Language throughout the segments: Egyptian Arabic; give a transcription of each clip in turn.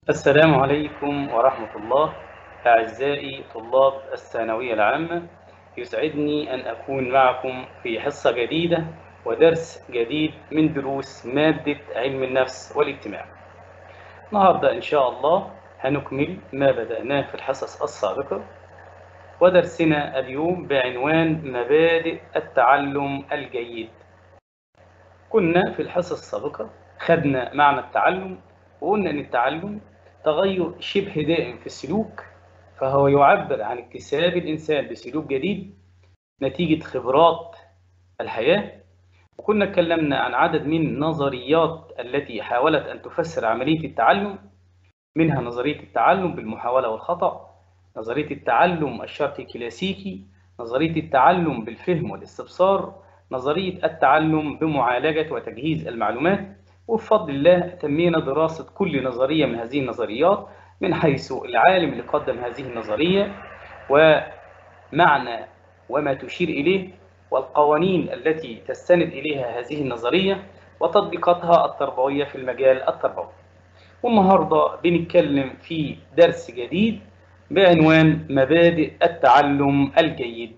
السلام عليكم ورحمة الله أعزائي طلاب الثانوية العامة يسعدني أن أكون معكم في حصة جديدة ودرس جديد من دروس مادة علم النفس والاجتماع النهاردة إن شاء الله هنكمل ما بدأناه في الحصص السابقة ودرسنا اليوم بعنوان مبادئ التعلم الجيد كنا في الحصة السابقة خدنا معنى التعلم وقلنا أن التعلم تغير شبه دائم في السلوك فهو يعبر عن اكتساب الإنسان بسلوك جديد نتيجة خبرات الحياة وكنا اتكلمنا عن عدد من النظريات التي حاولت أن تفسر عملية التعلم منها نظرية التعلم بالمحاولة والخطأ نظرية التعلم الشرطي الكلاسيكي نظرية التعلم بالفهم والاستبصار نظرية التعلم بمعالجة وتجهيز المعلومات وبفضل الله تمينا دراسة كل نظرية من هذه النظريات من حيث العالم اللي قدم هذه النظرية ومعنى وما تشير إليه والقوانين التي تستند إليها هذه النظرية وتطبيقاتها التربوية في المجال التربوي والنهاردة بنتكلم في درس جديد بعنوان مبادئ التعلم الجيد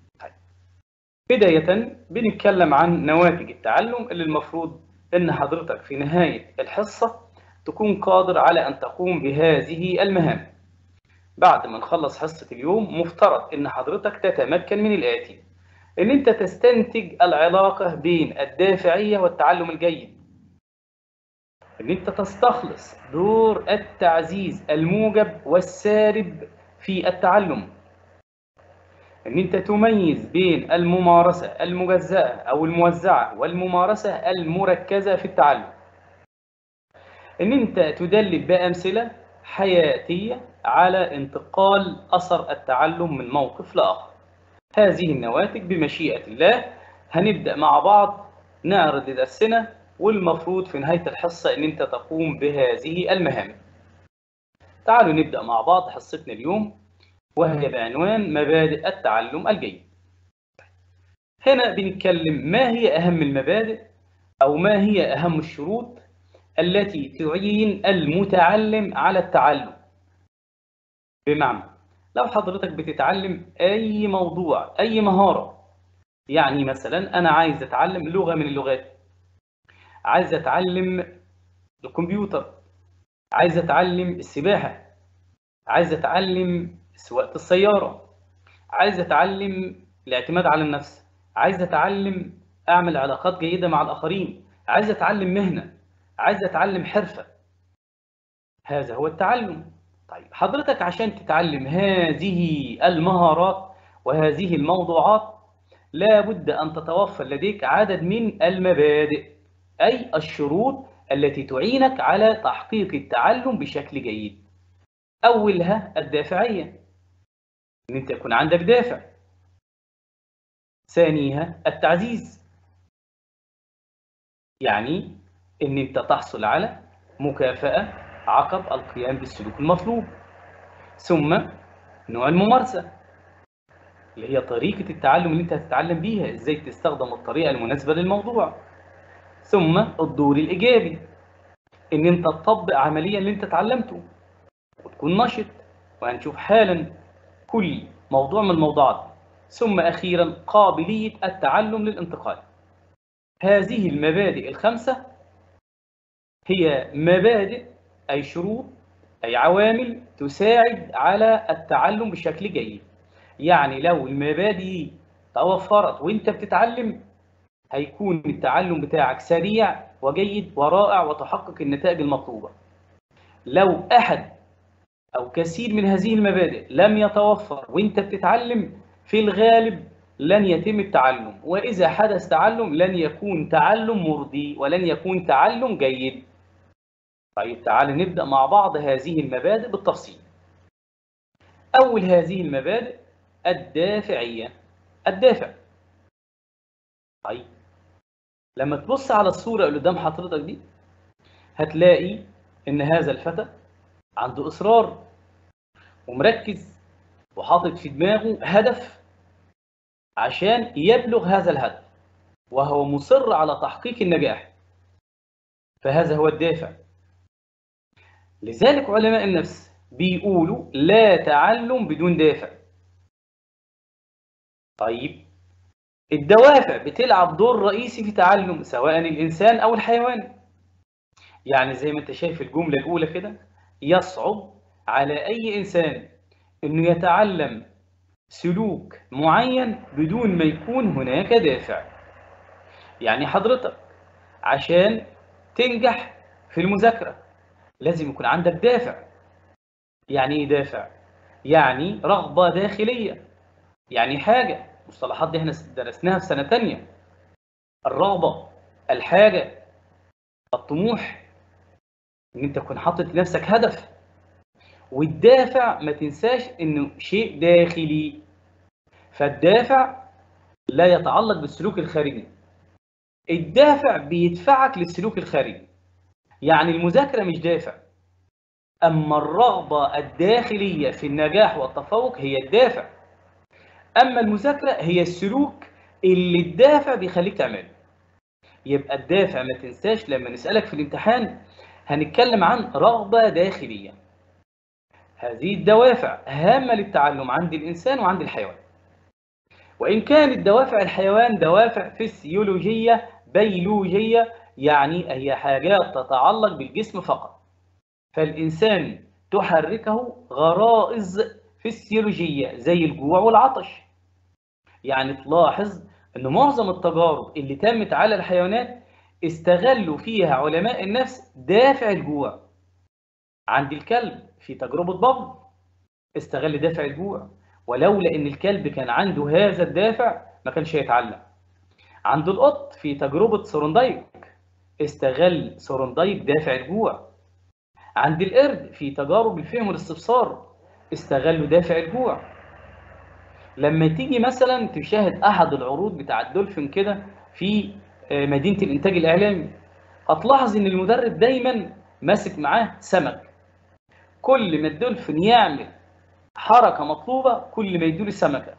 بداية بنتكلم عن نواتج التعلم اللي المفروض ان حضرتك في نهاية الحصة تكون قادر على ان تقوم بهذه المهام بعد ما نخلص حصة اليوم مفترض ان حضرتك تتمكن من الآتي ان انت تستنتج العلاقة بين الدافعية والتعلم الجيد ان انت تستخلص دور التعزيز الموجب والسارب في التعلم ان انت تميز بين الممارسة المجزأة او الموزعة والممارسة المركزة في التعلم ان انت تدلل بأمثلة حياتية على انتقال أثر التعلم من موقف لآخر هذه النواتج بمشيئة الله هنبدأ مع بعض نعرض درسنا والمفروض في نهاية الحصة ان انت تقوم بهذه المهام تعالوا نبدأ مع بعض حصتنا اليوم وهي بعنوان مبادئ التعلم الجيد هنا بنتكلم ما هي أهم المبادئ أو ما هي أهم الشروط التي تعين المتعلم على التعلم بمعنى لو حضرتك بتتعلم أي موضوع أي مهارة يعني مثلا أنا عايز أتعلم لغة من اللغات عايز أتعلم الكمبيوتر عايز أتعلم السباحة عايز أتعلم سواقة السيارة عايز أتعلم الاعتماد على النفس عايز أتعلم أعمل علاقات جيدة مع الآخرين عايز أتعلم مهنة عايز أتعلم حرفة هذا هو التعلم طيب حضرتك عشان تتعلم هذه المهارات وهذه الموضوعات لابد أن تتوفر لديك عدد من المبادئ أي الشروط التي تعينك على تحقيق التعلم بشكل جيد أولها الدافعية ان انت يكون عندك دافع ثانيها التعزيز يعني ان انت تحصل على مكافأة عقب القيام بالسلوك المطلوب ثم نوع الممارسة اللي هي طريقة التعلم اللي انت هتتعلم بيها ازاي تستخدم الطريقة المناسبة للموضوع ثم الدور الإيجابي ان انت تطبق عمليا اللي انت اتعلمته وتكون نشط وهنشوف حالا كل موضوع من الموضوعات ثم أخيرا قابلية التعلم للانتقال هذه المبادئ الخمسة هي مبادئ أي شروط أي عوامل تساعد على التعلم بشكل جيد يعني لو المبادئ توفرت وانت بتتعلم هيكون التعلم بتاعك سريع وجيد ورائع وتحقق النتائج المطلوبة لو أحد أو كثير من هذه المبادئ لم يتوفر وانت بتتعلم في الغالب لن يتم التعلم وإذا حدث تعلم لن يكون تعلم مرضي ولن يكون تعلم جيد طيب تعال نبدأ مع بعض هذه المبادئ بالتفصيل أول هذه المبادئ الدافعية الدافع طيب لما تبص على الصورة اللي قدام حضرتك دي هتلاقي إن هذا الفتى عنده إصرار ومركز وحاطط في دماغه هدف عشان يبلغ هذا الهدف وهو مصر على تحقيق النجاح فهذا هو الدافع لذلك علماء النفس بيقولوا لا تعلم بدون دافع طيب الدوافع بتلعب دور رئيسي في تعلم سواء الإنسان أو الحيوان يعني زي ما انت شايف الجملة الأولى كده يصعب على أي إنسان أنه يتعلم سلوك معين بدون ما يكون هناك دافع يعني حضرتك عشان تنجح في المذاكرة لازم يكون عندك دافع يعني ايه دافع؟ يعني رغبة داخلية يعني حاجة المصطلحات دي احنا درسناها في سنة تانية الرغبة الحاجة الطموح ان انت تكون حاطط لنفسك هدف والدافع ما تنساش انه شيء داخلي فالدافع لا يتعلق بالسلوك الخارجي الدافع بيدفعك للسلوك الخارجي يعني المذاكرة مش دافع أما الرغبة الداخلية في النجاح والتفوق هي الدافع أما المذاكرة هي السلوك اللي الدافع بيخليك تعمله يبقى الدافع ما تنساش لما نسألك في الامتحان هنتكلم عن رغبة داخلية هذه الدوافع هامة للتعلم عند الإنسان وعند الحيوان وإن كانت دوافع الحيوان دوافع فسيولوجية بيولوجية يعني هي حاجات تتعلق بالجسم فقط فالإنسان تحركه غرائز فسيولوجية زي الجوع والعطش يعني تلاحظ أن معظم التجارب اللي تمت على الحيوانات استغلوا فيها علماء النفس دافع الجوع عند الكلب في تجربة بابل استغل دافع الجوع ولولا ان الكلب كان عنده هذا الدافع ما كانش هيتعلم عند القط في تجربة سورندايك استغل سورندايك دافع الجوع عند القرد في تجارب الفهم والاستبصار استغلوا دافع الجوع لما تيجي مثلا تشاهد احد العروض بتاع الدولفين كده في مدينة الانتاج الاعلامي هتلاحظ ان المدرب دايما ماسك معاه سمك كل ما الدولفين يعمل حركة مطلوبة كل ما يدور سمكة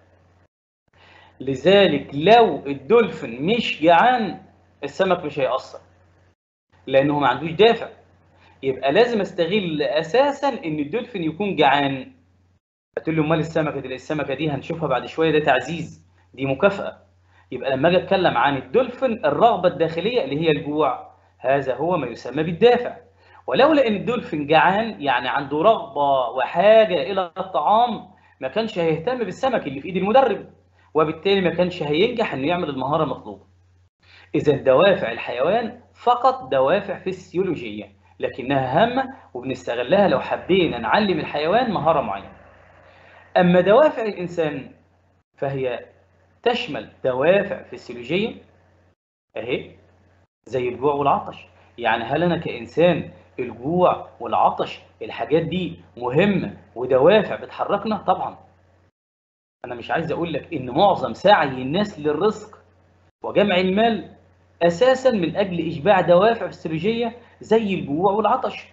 لذلك لو الدولفين مش جعان السمك مش هيأثر لأنه ما عندوش دافع يبقى لازم استغل أساسا إن الدولفين يكون جعان قلت له امال السمكة دي السمكة دي هنشوفها بعد شوية ده تعزيز دي مكافأة يبقى لما أجي أتكلم عن الدولفين الرغبة الداخلية اللي هي الجوع هذا هو ما يسمى بالدافع ولولا ان الدولفين جعان يعني عنده رغبه وحاجه الى الطعام ما كانش هيهتم بالسمك اللي في ايد المدرب وبالتالي ما كانش هينجح انه يعمل المهاره المطلوبه اذا دوافع الحيوان فقط دوافع فسيولوجيه لكنها هامه وبنستغلها لو حبينا نعلم الحيوان مهاره معينه اما دوافع الانسان فهي تشمل دوافع فسيولوجيه اهي زي الجوع والعطش يعني هل انا كانسان الجوع والعطش الحاجات دي مهمة ودوافع بتحركنا طبعا أنا مش عايز أقول لك إن معظم سعي الناس للرزق وجمع المال أساسا من أجل إشباع دوافع فسيولوجية زي الجوع والعطش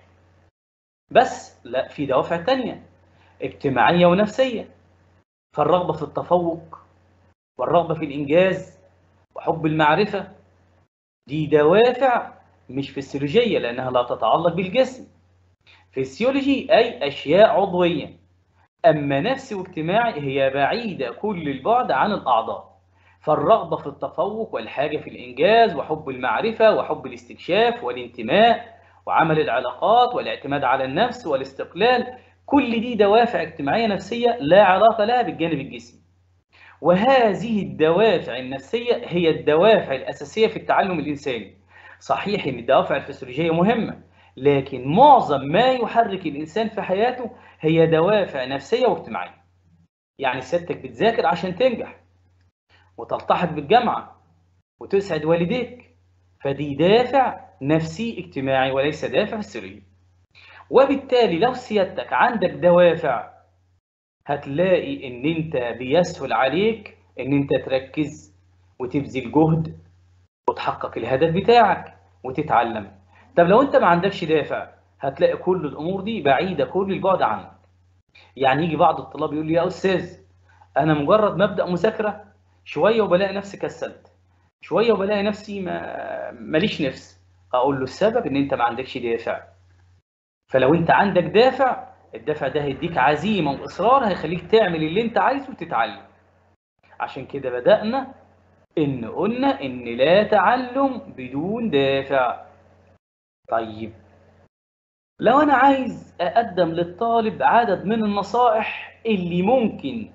بس لا في دوافع تانية اجتماعية ونفسية فالرغبة في التفوق والرغبة في الإنجاز وحب المعرفة دي دوافع مش فسيولوجية لأنها لا تتعلق بالجسم فسيولوجي أي أشياء عضوية أما نفسي واجتماعي هي بعيدة كل البعد عن الأعضاء فالرغبة في التفوق والحاجة في الإنجاز وحب المعرفة وحب الاستكشاف والانتماء وعمل العلاقات والاعتماد على النفس والاستقلال كل دي دوافع اجتماعية نفسية لا علاقة لها بالجانب الجسمي وهذه الدوافع النفسية هي الدوافع الأساسية في التعلم الإنساني صحيح ان الدوافع الفسيولوجيه مهمه لكن معظم ما يحرك الانسان في حياته هي دوافع نفسيه واجتماعيه يعني سيادتك بتذاكر عشان تنجح وتلتحق بالجامعه وتسعد والديك فدي دافع نفسي اجتماعي وليس دافع فسيولوجي وبالتالي لو سيادتك عندك دوافع هتلاقي ان انت بيسهل عليك ان انت تركز وتبذل جهد وتحقق الهدف بتاعك وتتعلم طب لو انت ما عندكش دافع هتلاقي كل الامور دي بعيده كل البعد عنك يعني يجي بعض الطلاب يقول لي يا استاذ انا مجرد ما ابدا مذاكره شويه وبلاقي نفسي كسلت شويه وبلاقي نفسي ما ماليش نفس اقول له السبب ان انت ما عندكش دافع فلو انت عندك دافع الدافع ده هيديك عزيمة وإصرار هيخليك تعمل اللي انت عايزه وتتعلم عشان كده بدأنا إن قلنا إن لا تعلم بدون دافع طيب لو أنا عايز أقدم للطالب عدد من النصائح اللي ممكن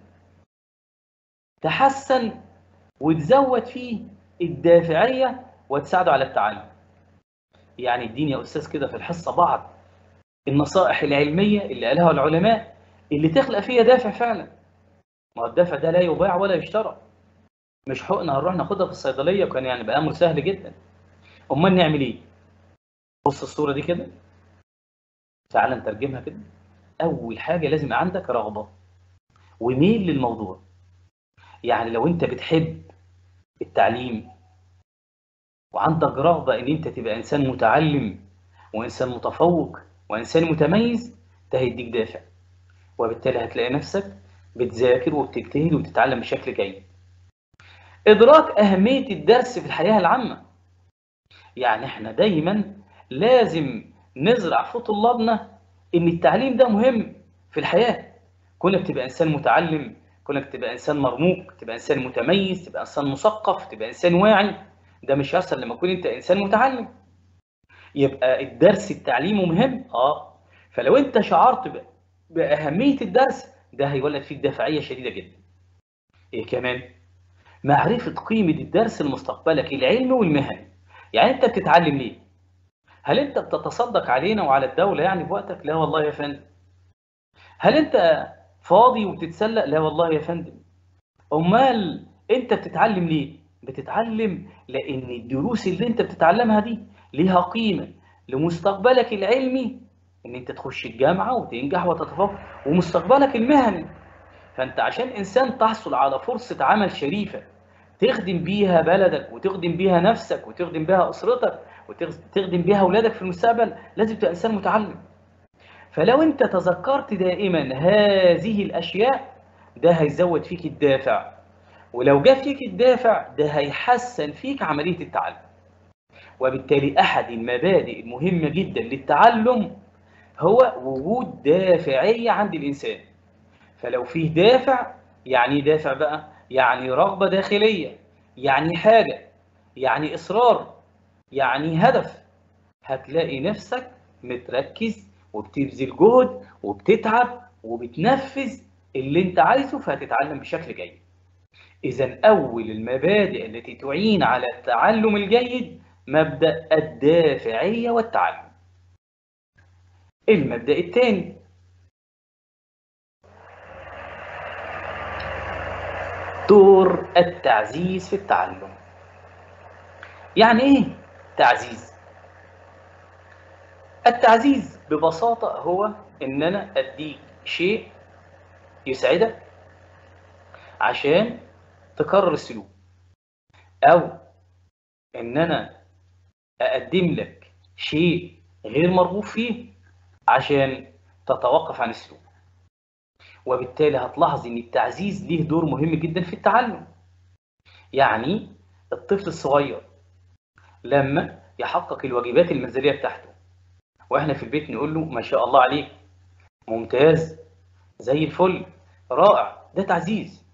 تحسن وتزود فيه الدافعية وتساعده على التعلم يعني اديني يا أستاذ كده في الحصة بعض النصائح العلمية اللي قالها العلماء اللي تخلق فيها دافع فعلا ما هو الدافع ده لا يباع ولا يشترى مش حقنة هنروح ناخدها في الصيدلية وكان يعني بقى أمر سهل جدا أمال نعمل إيه؟ بص الصورة دي كده تعال نترجمها كده أول حاجة لازم عندك رغبة وميل للموضوع يعني لو أنت بتحب التعليم وعندك رغبة إن أنت تبقى إنسان متعلم وإنسان متفوق وإنسان متميز ده هيديك دافع وبالتالي هتلاقي نفسك بتذاكر وبتجتهد وبتتعلم بشكل جيد إدراك أهمية الدرس في الحياة العامة يعني إحنا دايما لازم نزرع في طلابنا إن التعليم ده مهم في الحياة كونك تبقى إنسان متعلم كونك تبقى إنسان مرموق تبقى إنسان متميز تبقى إنسان مثقف تبقى إنسان واعي ده مش هيحصل لما تكون أنت إنسان متعلم يبقى الدرس التعليم مهم اه فلو انت شعرت باهميه الدرس ده هيولد فيك دافعيه شديده جدا ايه كمان معرفه قيمه الدرس لمستقبلك العلمي والمهني يعني انت بتتعلم ليه هل انت بتتصدق علينا وعلى الدوله يعني بوقتك لا والله يا فندم هل انت فاضي وبتتسلق لا والله يا فندم امال انت بتتعلم ليه بتتعلم لان الدروس اللي انت بتتعلمها دي ليها قيمة لمستقبلك العلمي ان انت تخش الجامعة وتنجح وتتفوق ومستقبلك المهني فانت عشان انسان تحصل على فرصة عمل شريفة تخدم بيها بلدك وتخدم بيها نفسك وتخدم بيها اسرتك وتخدم بيها اولادك في المستقبل لازم تبقى انسان متعلم فلو انت تذكرت دائما هذه الاشياء ده هيزود فيك الدافع ولو جاء فيك الدافع ده هيحسن فيك عملية التعلم وبالتالي أحد المبادئ المهمة جدا للتعلم هو وجود دافعية عند الإنسان فلو فيه دافع يعني دافع بقى يعني رغبة داخلية يعني حاجة يعني إصرار يعني هدف هتلاقي نفسك متركز وبتبذل جهد وبتتعب وبتنفذ اللي انت عايزه فهتتعلم بشكل جيد إذا أول المبادئ التي تعين على التعلم الجيد مبدأ الدافعية والتعلم المبدأ الثاني دور التعزيز في التعلم يعني ايه تعزيز التعزيز ببساطة هو ان انا اديك شيء يسعدك عشان تكرر السلوك او ان انا اقدم لك شيء غير مرغوب فيه عشان تتوقف عن السلوك وبالتالي هتلاحظ ان التعزيز ليه دور مهم جدا في التعلم يعني الطفل الصغير لما يحقق الواجبات المنزليه بتاعته واحنا في البيت نقول له ما شاء الله عليك ممتاز زي الفل رائع ده تعزيز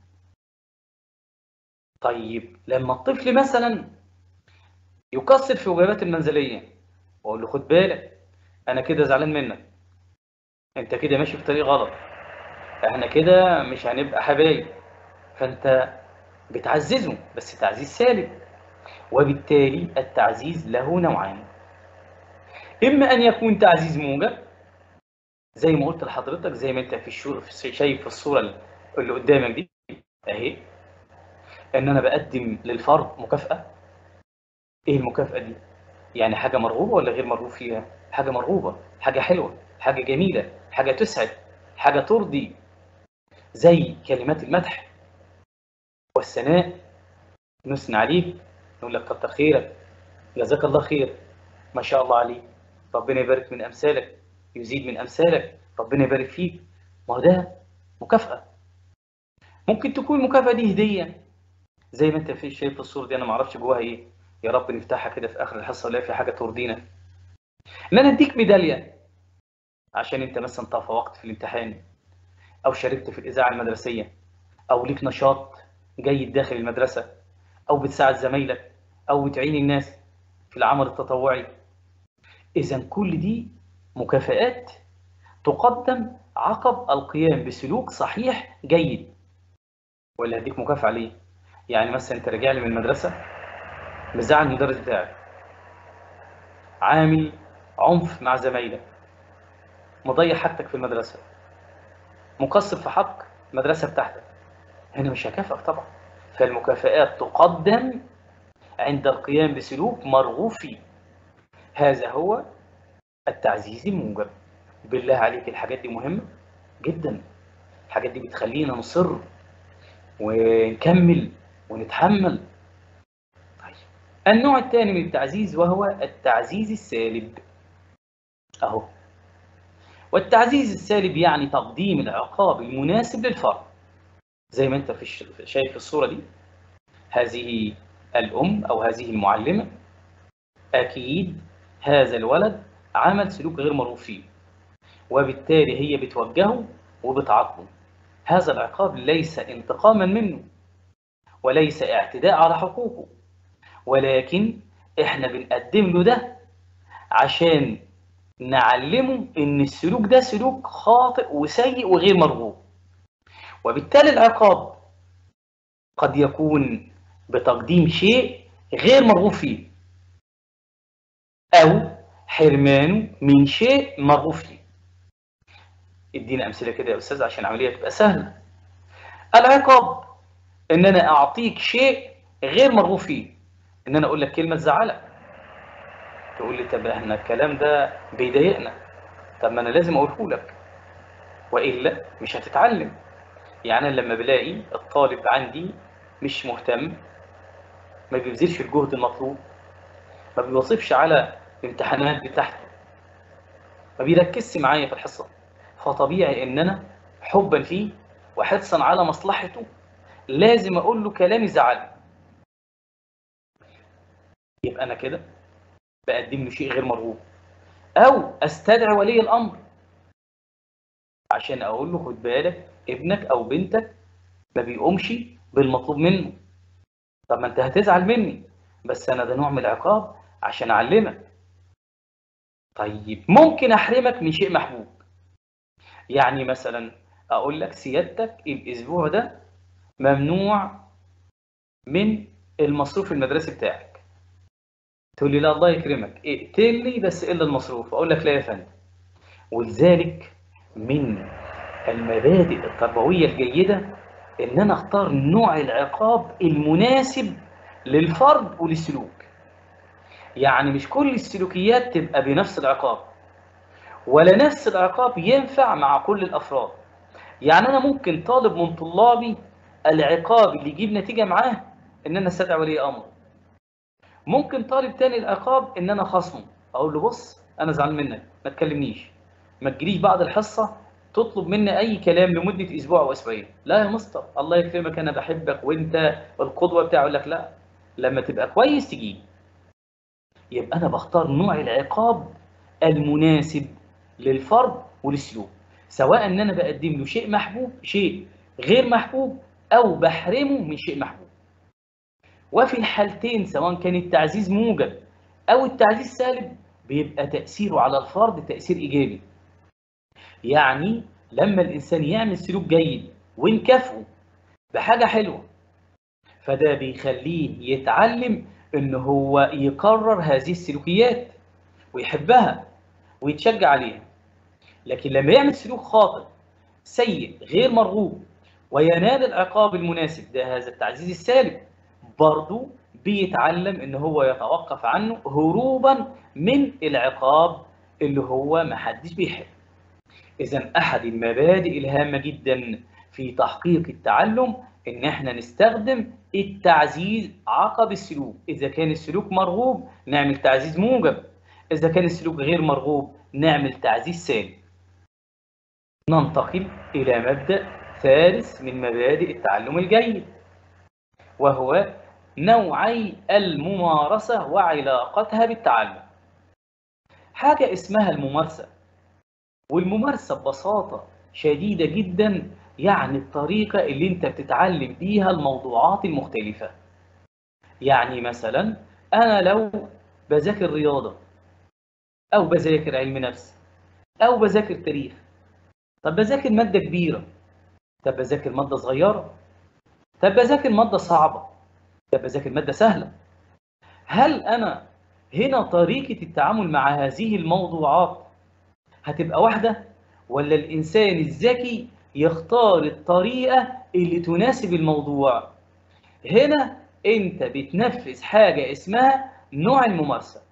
طيب لما الطفل مثلا يقصر في واجبات المنزليه واقول له خد بالك انا كده زعلان منك انت كده ماشي في طريق غلط احنا كده مش هنبقى حبايب فانت بتعززه بس تعزيز سالب وبالتالي التعزيز له نوعان اما ان يكون تعزيز موجب زي ما قلت لحضرتك زي ما انت في الشور شايف في الصوره اللي قدامك دي اهي ان انا بقدم للفرد مكافاه ايه المكافاه دي يعني حاجه مرغوبه ولا غير مرغوب فيها حاجه مرغوبه حاجه حلوه حاجه جميله حاجه تسعد حاجه ترضي زي كلمات المدح والثناء نثني عليك نقول لك كتر خيرك جزاك الله خير ما شاء الله عليك ربنا يبارك من امثالك يزيد من امثالك ربنا يبارك فيك ما هو ده مكافاه ممكن تكون المكافاه دي هديه زي ما انت في شايف الصوره دي انا ما اعرفش جواها ايه يا رب نفتحها كده في اخر الحصه ولا في حاجه ترضينا ان انا اديك ميداليه عشان انت مثلا تفوقت في الامتحان او شاركت في الاذاعه المدرسيه او ليك نشاط جيد داخل المدرسه او بتساعد زمايلك او بتعين الناس في العمل التطوعي اذا كل دي مكافآت تقدم عقب القيام بسلوك صحيح جيد ولا هديك مكافأة ليه يعني مثلا انت راجع لي من المدرسة مزعل المدرس بتاعك عامل عنف مع زمايلك مضيع حاجتك في المدرسة مقصر في حق المدرسة بتاعتك هنا مش هكافئك طبعا فالمكافآت تقدم عند القيام بسلوك مرغوب فيه هذا هو التعزيز الموجب بالله عليك الحاجات دي مهمة جدا الحاجات دي بتخلينا نصر ونكمل ونتحمل طيب النوع الثاني من التعزيز وهو التعزيز السالب اهو والتعزيز السالب يعني تقديم العقاب المناسب للفرد زي ما انت في شايف الصورة دي هذه الأم أو هذه المعلمة أكيد هذا الولد عمل سلوك غير مرغوب فيه وبالتالي هي بتوجهه وبتعاقبه هذا العقاب ليس انتقاما منه وليس اعتداء على حقوقه ولكن احنا بنقدم له ده عشان نعلمه ان السلوك ده سلوك خاطئ وسيء وغير مرغوب وبالتالي العقاب قد يكون بتقديم شيء غير مرغوب فيه أو حرمانه من شيء مرغوب فيه ادينا أمثلة كده يا أستاذ عشان العملية تبقى سهلة العقاب إن أنا أعطيك شيء غير مرغوب فيه إن أنا أقول لك كلمة تزعلك تقول لي طب احنا الكلام ده بيضايقنا طب ما أنا لازم أقوله لك وإلا مش هتتعلم يعني أنا لما بلاقي الطالب عندي مش مهتم ما بيبذلش الجهد المطلوب ما بيوصفش على الامتحانات بتاعته ما بيركزش معايا في الحصة فطبيعي ان انا حبا فيه وحرصا على مصلحته لازم اقول له كلام يزعله يبقى انا كده بقدم له شيء غير مرغوب او استدعي ولي الامر عشان اقول له خد بالك ابنك او بنتك ما بيقومش بالمطلوب منه طب ما انت هتزعل مني بس انا ده نوع من العقاب عشان اعلمك طيب ممكن احرمك من شيء محبوب يعني مثلا اقول لك سيادتك الاسبوع ده ممنوع من المصروف المدرسي بتاعك تقول لي لا الله يكرمك اقتل لي بس الا المصروف اقول لك لا يا فندم ولذلك من المبادئ التربويه الجيده ان انا اختار نوع العقاب المناسب للفرد وللسلوك يعني مش كل السلوكيات تبقى بنفس العقاب ولا نفس العقاب ينفع مع كل الافراد يعني انا ممكن طالب من طلابي العقاب اللي يجيب نتيجه معاه ان انا استدعي ولي امر ممكن طالب تاني العقاب ان انا خصمه اقول له بص انا زعلان منك ما تكلمنيش ما تجريش بعد الحصه تطلب مني اي كلام لمده اسبوع او اسبوعين لا يا مستر الله يكرمك انا بحبك وانت القدوه بتاعي اقول لك لا لما تبقى كويس تجي يبقى انا بختار نوع العقاب المناسب للفرد وللسلوك سواء ان انا بقدم له شيء محبوب شيء غير محبوب او بحرمه من شيء محبوب وفي الحالتين سواء كان التعزيز موجب او التعزيز سالب بيبقى تاثيره على الفرد تاثير ايجابي يعني لما الإنسان يعمل سلوك جيد ونكافئه بحاجة حلوة فده بيخليه يتعلم إن هو يكرر هذه السلوكيات ويحبها ويتشجع عليها لكن لما يعمل سلوك خاطئ سيء غير مرغوب وينال العقاب المناسب ده هذا التعزيز السالب برضه بيتعلم ان هو يتوقف عنه هروبا من العقاب اللي هو محدش بيحب إذا أحد المبادئ الهامة جدا في تحقيق التعلم إن إحنا نستخدم التعزيز عقب السلوك، إذا كان السلوك مرغوب نعمل تعزيز موجب، إذا كان السلوك غير مرغوب نعمل تعزيز سالب. ننتقل إلى مبدأ ثالث من مبادئ التعلم الجيد وهو نوعي الممارسة وعلاقتها بالتعلم. حاجة اسمها الممارسة والممارسة ببساطة شديدة جدا يعني الطريقة اللي انت بتتعلم بيها الموضوعات المختلفة يعني مثلا أنا لو بذاكر رياضة أو بذاكر علم نفس أو بذاكر تاريخ طب بذاكر مادة كبيرة طب بذاكر مادة صغيرة طب بذاكر مادة صعبة طب بذاكر مادة سهلة هل أنا هنا طريقة التعامل مع هذه الموضوعات هتبقى واحدة ولا الإنسان الذكي يختار الطريقة اللي تناسب الموضوع هنا أنت بتنفذ حاجة اسمها نوع الممارسة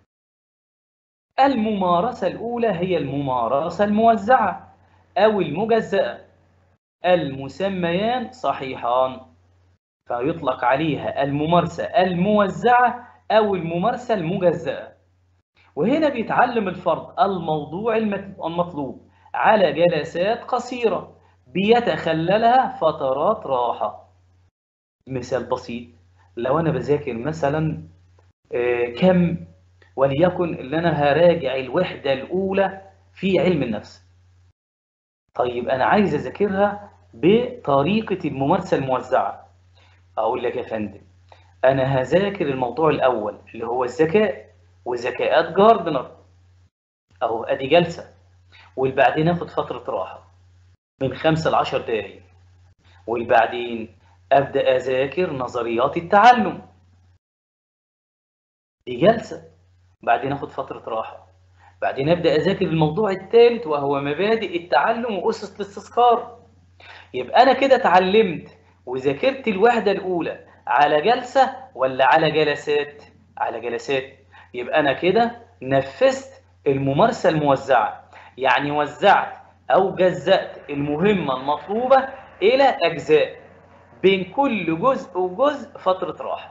الممارسة الأولى هي الممارسة الموزعة أو المجزأة المسميان صحيحان فيطلق عليها الممارسة الموزعة أو الممارسة المجزأة وهنا بيتعلم الفرد الموضوع المطلوب على جلسات قصيرة بيتخللها فترات راحة مثال بسيط لو أنا بذاكر مثلا كم وليكن اللي أنا هراجع الوحدة الأولى في علم النفس طيب أنا عايز أذاكرها بطريقة الممارسة الموزعة أقول لك يا فندم أنا هذاكر الموضوع الأول اللي هو الذكاء وذكاءات جاردنر أهو أدي جلسة والبعدين آخد فترة راحة من خمسة لعشر دقايق والبعدين أبدأ أذاكر نظريات التعلم دي جلسة بعدين آخد فترة راحة بعدين أبدأ أذاكر الموضوع الثالث وهو مبادئ التعلم وأسس الاستذكار يبقى أنا كده اتعلمت وذاكرت الوحدة الأولى على جلسة ولا على جلسات؟ على جلسات يبقى أنا كده نفذت الممارسة الموزعة يعني وزعت أو جزأت المهمة المطلوبة إلى أجزاء بين كل جزء وجزء فترة راحة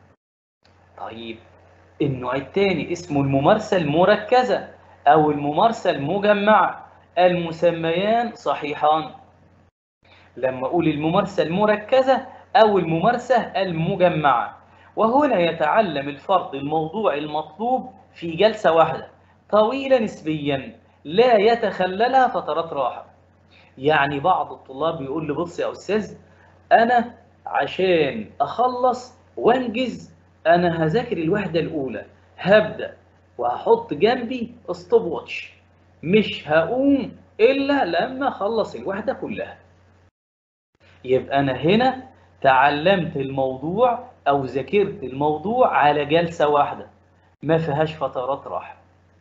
طيب النوع الثاني اسمه الممارسة المركزة أو الممارسة المجمعة المسميان صحيحان لما أقول الممارسة المركزة أو الممارسة المجمعة وهنا يتعلم الفرد الموضوع المطلوب في جلسة واحدة طويلة نسبيا لا يتخللها فترات راحة يعني بعض الطلاب يقول لي بص يا أستاذ أنا عشان أخلص وانجز أنا هذاكر الوحدة الأولى هبدأ وهحط جنبي ستوب واتش مش هقوم إلا لما أخلص الوحدة كلها يبقى أنا هنا تعلمت الموضوع أو ذاكرت الموضوع على جلسة واحدة ما فيهاش فترات راحة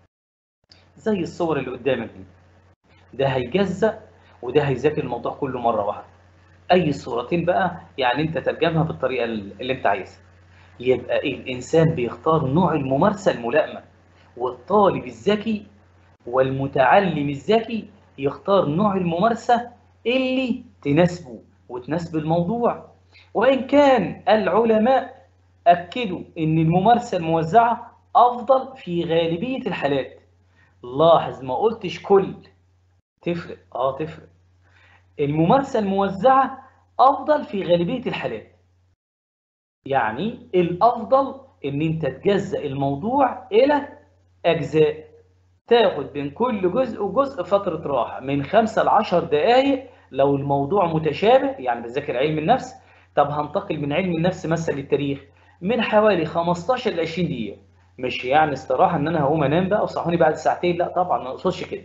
زي الصور اللي قدامك دي ده هيجزأ وده هيذاكر الموضوع كله مرة واحدة أي صورتين بقى يعني أنت ترجمها بالطريقة اللي أنت عايزها يبقى الإنسان بيختار نوع الممارسة الملائمة والطالب الذكي والمتعلم الذكي يختار نوع الممارسة اللي تناسبه وتناسب الموضوع وإن كان العلماء أكدوا أن الممارسة الموزعة أفضل في غالبية الحالات لاحظ ما قلتش كل تفرق آه تفرق الممارسة الموزعة أفضل في غالبية الحالات يعني الأفضل أن أنت تجزأ الموضوع إلى أجزاء تاخد بين كل جزء وجزء فترة راحة من خمسة لعشر دقايق لو الموضوع متشابه يعني بذاكر علم النفس طب هنتقل من علم النفس مثلا للتاريخ من حوالي 15 ل 20 دقيقة مش يعني استراحة ان انا هقوم انام بقى وصحوني بعد ساعتين لا طبعا ما اقصدش كده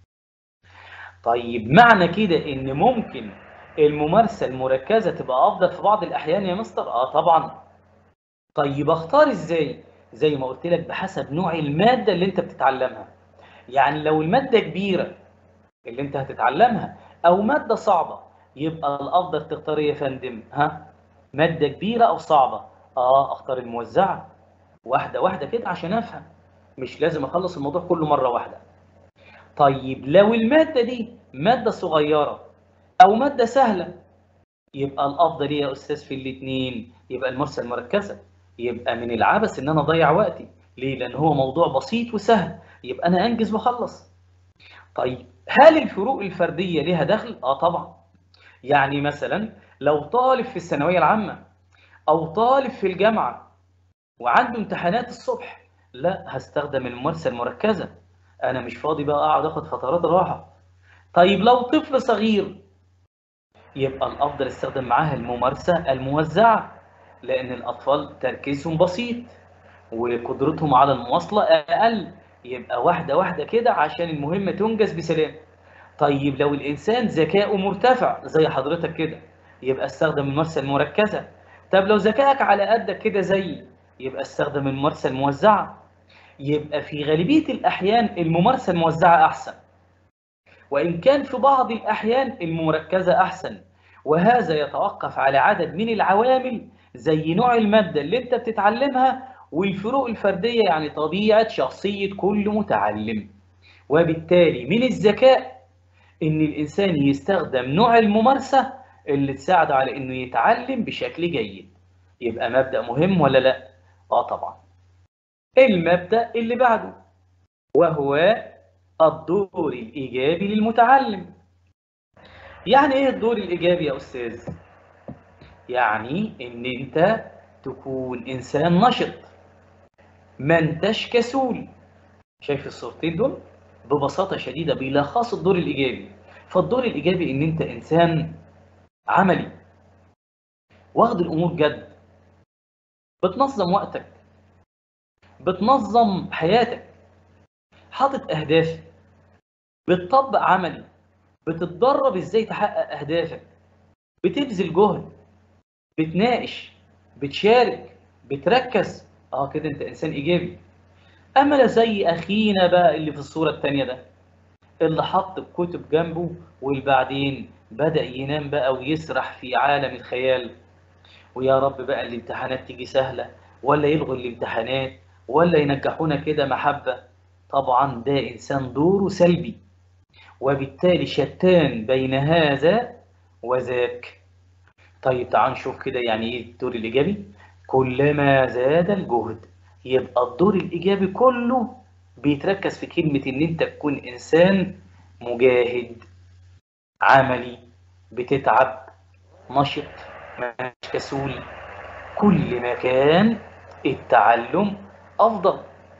طيب معنى كده ان ممكن الممارسة المركزة تبقى افضل في بعض الاحيان يا مستر اه طبعا طيب اختار ازاي زي ما قلت لك بحسب نوع المادة اللي انت بتتعلمها يعني لو المادة كبيرة اللي انت هتتعلمها او مادة صعبة يبقى الافضل تختار ايه يا فندم ها مادة كبيرة او صعبة اه اختار الموزعة واحدة واحدة كده عشان افهم مش لازم اخلص الموضوع كله مرة واحدة طيب لو المادة دي مادة صغيرة او مادة سهلة يبقى الافضل ايه يا استاذ في الاثنين يبقى المرسى المركزة يبقى من العبث ان انا اضيع وقتي ليه لان هو موضوع بسيط وسهل يبقى انا انجز واخلص طيب هل الفروق الفردية لها دخل اه طبعا يعني مثلا لو طالب في الثانوية العامة او طالب في الجامعة وعنده امتحانات الصبح لا هستخدم الممارسة المركزة انا مش فاضي بقى اقعد اخد فترات راحه طيب لو طفل صغير يبقى الافضل استخدم معاها الممارسه الموزعه لان الاطفال تركيزهم بسيط وقدرتهم على المواصله اقل يبقى واحده واحده كده عشان المهمه تنجز بسلام طيب لو الانسان ذكاؤه مرتفع زي حضرتك كده يبقى استخدم الممارسه المركزه طب لو ذكائك على قدك كده زي يبقى استخدم الممارسه الموزعه يبقى في غالبيه الاحيان الممارسه الموزعه احسن وإن كان في بعض الأحيان المركزة أحسن وهذا يتوقف على عدد من العوامل زي نوع المادة اللي أنت بتتعلمها والفروق الفردية يعني طبيعة شخصية كل متعلم وبالتالي من الذكاء إن الإنسان يستخدم نوع الممارسة اللي تساعد على إنه يتعلم بشكل جيد يبقى مبدأ مهم ولا لا؟ آه طبعا المبدأ اللي بعده وهو الدور الإيجابي للمتعلم يعني إيه الدور الإيجابي يا أستاذ؟ يعني إن أنت تكون إنسان نشط ما انتش كسول شايف الصورتين دول؟ ببساطة شديدة بيلخصوا الدور الإيجابي فالدور الإيجابي إن أنت إنسان عملي واخد الأمور جد بتنظم وقتك بتنظم حياتك حاطط أهداف بتطبق عملي بتتدرب ازاي تحقق اهدافك بتبذل جهد بتناقش بتشارك بتركز اه كده انت انسان ايجابي اما لا زي اخينا بقى اللي في الصوره الثانيه ده اللي حط الكتب جنبه وبعدين بدا ينام بقى ويسرح في عالم الخيال ويا رب بقى الامتحانات تيجي سهله ولا يلغوا الامتحانات ولا ينجحونا كده محبه طبعا ده انسان دوره سلبي وبالتالي شتان بين هذا وذاك طيب تعال نشوف كده يعني ايه الدور الايجابي كلما زاد الجهد يبقى الدور الايجابي كله بيتركز في كلمه ان انت تكون انسان مجاهد عملي بتتعب نشط مش كسول كل ما كان التعلم افضل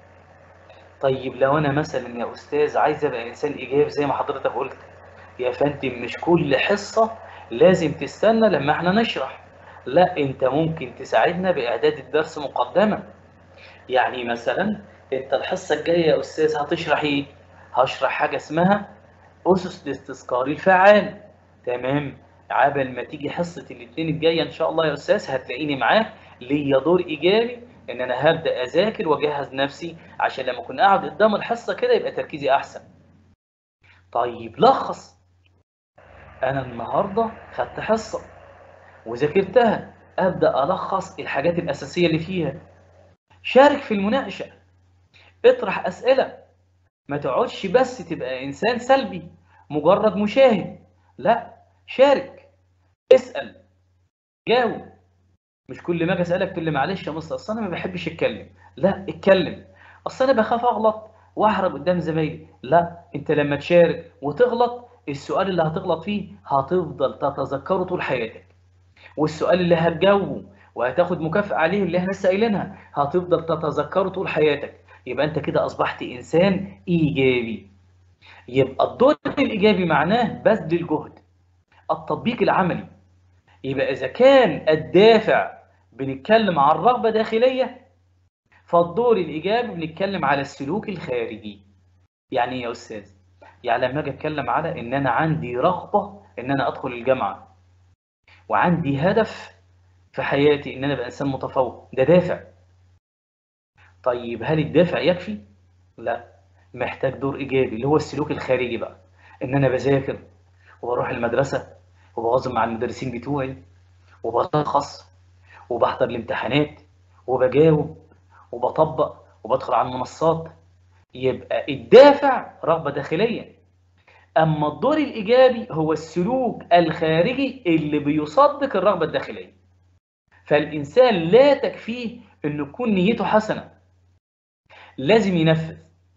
طيب لو انا مثلا يا استاذ عايز ابقى انسان ايجابي زي ما حضرتك قلت يا فندم مش كل حصه لازم تستنى لما احنا نشرح لا انت ممكن تساعدنا باعداد الدرس مقدما يعني مثلا انت الحصه الجايه يا استاذ هتشرح ايه هشرح حاجه اسمها اسس الاستذكار الفعال تمام عبل ما تيجي حصه الاثنين الجايه ان شاء الله يا استاذ هتلاقيني معاك ليا دور ايجابي ان انا هبدا اذاكر واجهز نفسي عشان لما اكون قاعد قدام الحصه كده يبقى تركيزي احسن طيب لخص انا النهارده خدت حصه وذاكرتها ابدا الخص الحاجات الاساسيه اللي فيها شارك في المناقشه اطرح اسئله ما تقعدش بس تبقى انسان سلبي مجرد مشاهد لا شارك اسال جاوب مش كل ما اجي اسالك تقول لي معلش يا مستر اصل انا ما بحبش اتكلم لا اتكلم اصل انا بخاف اغلط واحرج قدام زمايلي لا انت لما تشارك وتغلط السؤال اللي هتغلط فيه هتفضل تتذكره طول حياتك والسؤال اللي هتجاوبه وهتاخد مكافأة عليه اللي احنا لسه قايلينها هتفضل تتذكره طول حياتك يبقى انت كده اصبحت انسان ايجابي يبقى الدور الايجابي معناه بذل الجهد التطبيق العملي يبقى اذا كان الدافع بنتكلم عن رغبه داخليه فالدور الايجابي بنتكلم على السلوك الخارجي يعني ايه يا استاذ يعني لما اجي اتكلم على ان انا عندي رغبه ان انا ادخل الجامعه وعندي هدف في حياتي ان انا ابقى انسان متفوق ده دافع طيب هل الدافع يكفي لا محتاج دور ايجابي اللي هو السلوك الخارجي بقى ان انا بذاكر وبروح المدرسه وبواظب مع المدرسين بتوعي وبلخص وبحضر الامتحانات وبجاوب وبطبق وبدخل على المنصات يبقى الدافع رغبة داخلية أما الدور الإيجابي هو السلوك الخارجي اللي بيصدق الرغبة الداخلية فالإنسان لا تكفيه أن تكون نيته حسنة لازم ينفذ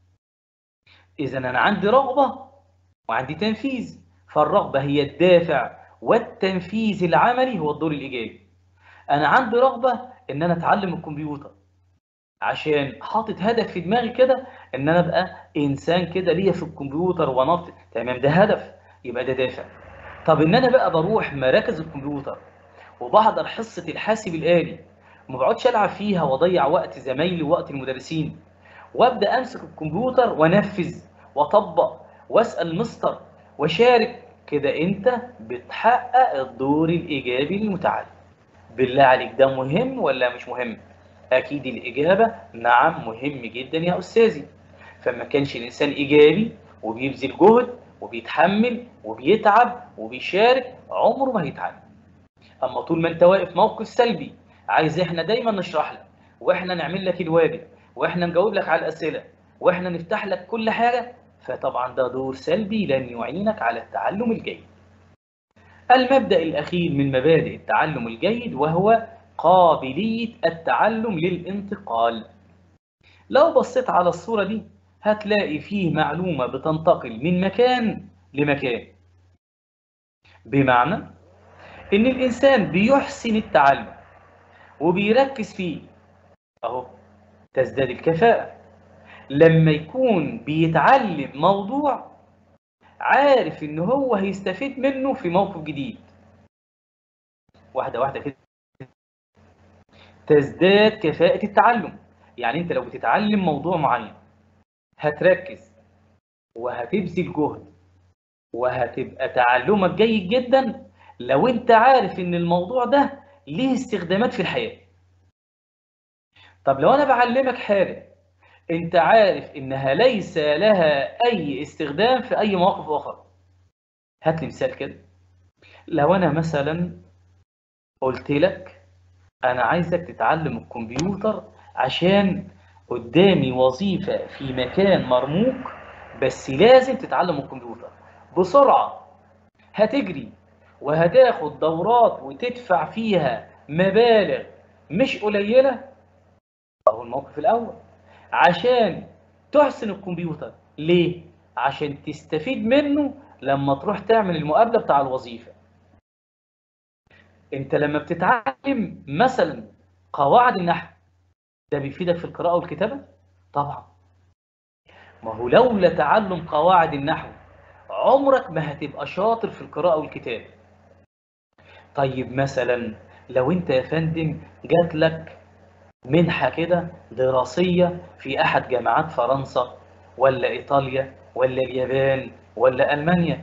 إذا أنا عندي رغبة وعندي تنفيذ فالرغبة هي الدافع والتنفيذ العملي هو الدور الإيجابي أنا عندي رغبة إن أنا أتعلم الكمبيوتر عشان حاطط هدف في دماغي كده ان انا ابقى انسان كده ليا في الكمبيوتر ونط تمام ده هدف يبقى ده دافع طب ان انا بقى بروح مراكز الكمبيوتر وبحضر حصه الحاسب الالي وما بقعدش العب فيها واضيع وقت زمايلي ووقت المدرسين وابدا امسك الكمبيوتر وانفذ واطبق واسال مستر واشارك كده انت بتحقق الدور الايجابي للمتعلم بالله عليك ده مهم ولا مش مهم اكيد الاجابه نعم مهم جدا يا استاذي فما كانش الانسان ايجابي وبيبذل جهد وبيتحمل وبيتعب وبيشارك عمره ما هيتعلم اما طول ما انت واقف موقف سلبي عايز احنا دايما نشرح لك واحنا نعمل لك الواجب واحنا نجاوب لك على الاسئله واحنا نفتح لك كل حاجه فطبعا ده دور سلبي لن يعينك على التعلم الجيد المبدأ الأخير من مبادئ التعلم الجيد وهو قابلية التعلم للانتقال لو بصيت على الصورة دي هتلاقي فيه معلومة بتنتقل من مكان لمكان بمعنى إن الإنسان بيحسن التعلم وبيركز فيه أهو تزداد الكفاءة لما يكون بيتعلم موضوع عارف ان هو هيستفيد منه في موقف جديد واحده واحده كده تزداد كفاءة التعلم يعني انت لو بتتعلم موضوع معين هتركز وهتبذل جهد وهتبقى تعلمك جيد جدا لو انت عارف ان الموضوع ده ليه استخدامات في الحياة طب لو انا بعلمك حاجة انت عارف انها ليس لها اي استخدام في اي مواقف اخرى هات لي مثال كده لو انا مثلا قلت لك انا عايزك تتعلم الكمبيوتر عشان قدامي وظيفة في مكان مرموق بس لازم تتعلم الكمبيوتر بسرعة هتجري وهتاخد دورات وتدفع فيها مبالغ مش قليلة أهو الموقف الأول عشان تحسن الكمبيوتر ليه؟ عشان تستفيد منه لما تروح تعمل المقابلة بتاع الوظيفة انت لما بتتعلم مثلا قواعد النحو ده بيفيدك في القراءة والكتابة؟ طبعا ما هو لولا تعلم قواعد النحو عمرك ما هتبقى شاطر في القراءة والكتابة طيب مثلا لو انت يا فندم جات لك منحة كده دراسية في أحد جامعات فرنسا ولا إيطاليا ولا اليابان ولا ألمانيا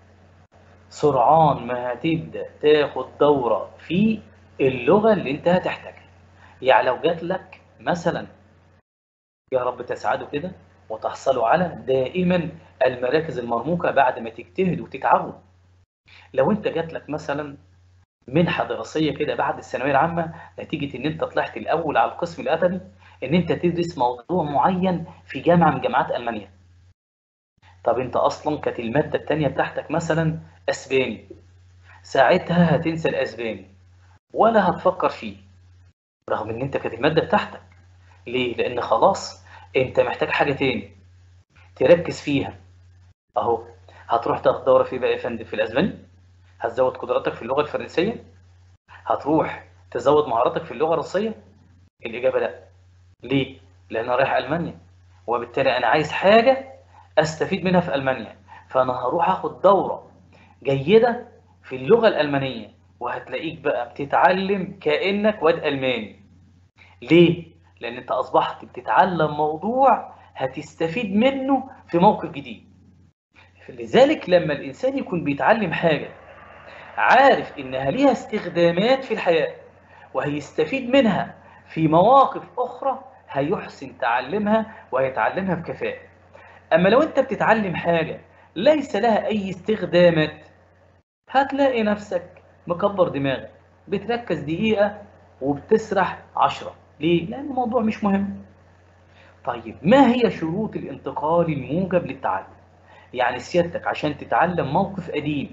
سرعان ما هتبدأ تاخد دورة في اللغة اللي انت هتحتاجها يعني لو جات لك مثلا يا رب تسعدوا كده وتحصلوا على دائما المراكز المرموقة بعد ما تجتهدوا وتتعبوا لو انت جات لك مثلا منحة دراسية كده بعد الثانوية العامة نتيجة ان انت طلعت الاول على القسم الادبي ان انت تدرس موضوع معين في جامعة من جامعات المانيا طب انت اصلا كانت المادة التانية بتاعتك مثلا اسباني ساعتها هتنسى الاسباني ولا هتفكر فيه رغم ان انت كانت المادة بتاعتك ليه؟ لان خلاص انت محتاج حاجة تاني تركز فيها اهو هتروح تاخد دورة في بقى يا فندم في الاسباني هتزود قدراتك في اللغة الفرنسية هتروح تزود مهاراتك في اللغة الروسية الإجابة لا ليه؟ لأن أنا رايح ألمانيا وبالتالي أنا عايز حاجة أستفيد منها في ألمانيا فأنا هروح أخد دورة جيدة في اللغة الألمانية وهتلاقيك بقى بتتعلم كأنك واد ألماني ليه؟ لأن أنت أصبحت بتتعلم موضوع هتستفيد منه في موقف جديد لذلك لما الإنسان يكون بيتعلم حاجة عارف إنها ليها استخدامات في الحياة وهيستفيد منها في مواقف أخرى هيحسن تعلمها وهيتعلمها بكفاءة أما لو أنت بتتعلم حاجة ليس لها أي استخدامات هتلاقي نفسك مكبر دماغك بتركز دقيقة وبتسرح عشرة ليه؟ لأن الموضوع مش مهم طيب ما هي شروط الانتقال الموجب للتعلم؟ يعني سيادتك عشان تتعلم موقف قديم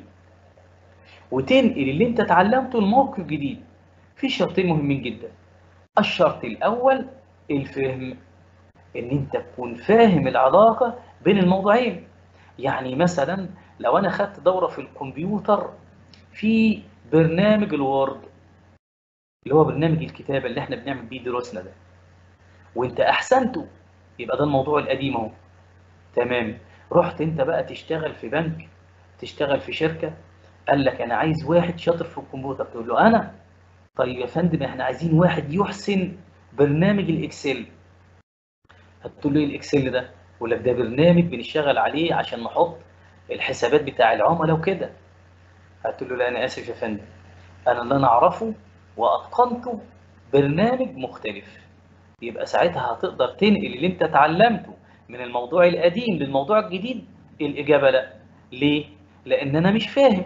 وتنقل اللي انت اتعلمته لموقف جديد في شرطين مهمين جدا الشرط الاول الفهم ان انت تكون فاهم العلاقة بين الموضوعين يعني مثلا لو انا خدت دورة في الكمبيوتر في برنامج الوورد اللي هو برنامج الكتابة اللي احنا بنعمل بيه دروسنا ده وانت احسنته يبقى ده الموضوع القديم اهو تمام رحت انت بقى تشتغل في بنك تشتغل في شركة قال لك انا عايز واحد شاطر في الكمبيوتر تقول له انا طيب يا فندم احنا عايزين واحد يحسن برنامج الاكسل هتقول له ايه الاكسل ده يقول لك ده برنامج بنشتغل عليه عشان نحط الحسابات بتاع العملاء وكده هتقول له لا انا اسف يا فندم انا اللي انا اعرفه واتقنته برنامج مختلف يبقى ساعتها هتقدر تنقل اللي انت اتعلمته من الموضوع القديم للموضوع الجديد الاجابه لا ليه لان انا مش فاهم